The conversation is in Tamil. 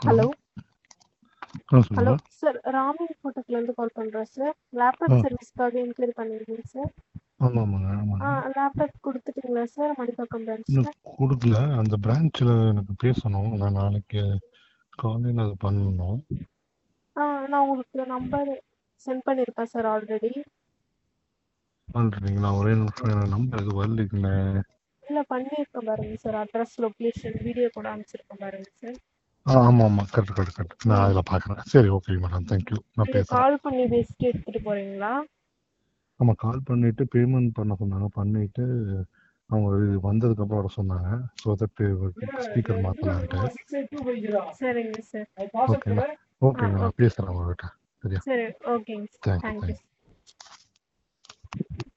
ஹலோ ஆ ஹலோ சொல்லுங்க சார் ராமன் ஃபோட்டோக்லேருந்து கால் பண்ணுறோம் சார் லேப்டாப் ஆ சர்வீஸ்க்காக என்கொயரி பண்ணியிருந்தீங்க சார் ஆமாம் ஆமாங்க ஆ ஆமாங்க லேப்டாப் கொடுத்துட்டீங்களா சார் மணிப்பாக்கம் பிரான்ச்சில் இன்னும் கொடுக்கல அந்த பிரான்ச்சில் எனக்கு பேசணும் நான் நாளைக்கு காலையில் அது பண்ணணும் ஆ நான் உங்களுக்கு நம்பர் சென்ட் பண்ணியிருப்பேன் சார் ஆல்ரெடி பண்ணுறீங்களா ஒரே நிமிஷம் எனக்கு நம்பர் இது வரலைங்களே இல்லை பண்ணியிருக்கேன் பாருங்க சார் அட்ரஸ் லொக்கேஷன் வீடியோ கூட அனுப்பிச்சிருக்கேன் பாருங்க சார் ஆ ஆமாம் ஆமாம் கரெக்ட் கரெக்ட் கரெக்ட் நான் ம் அதில் பார்க்குறேன் சரி ஓகே மேடம் தேங்க்யூ நான் நீங்கள் பேசுகிறேன் கால் பண்ணி பேசிட்டு எடுத்துகிட்டு போகிறீங்களா ஆமாம் கால் பண்ணிவிட்டு பேமெண்ட் பண்ண சொன்னாங்க பண்ணிவிட்டு அவங்க இது வந்ததுக்கப்புறம் வர சொன்னாங்க ஸோ தட் ஸ்பீக்கர் மாற்றலான்ட்டு சரிங்க சார் ஓகேங்களா ஆ ஓகேங்க நான் ஓகே பேசுகிறேன் உங்கள்கிட்ட சரியா சரி ஓகேங்க சார் தேங்க்யூ தேங்க்யூ தேங்க்யூ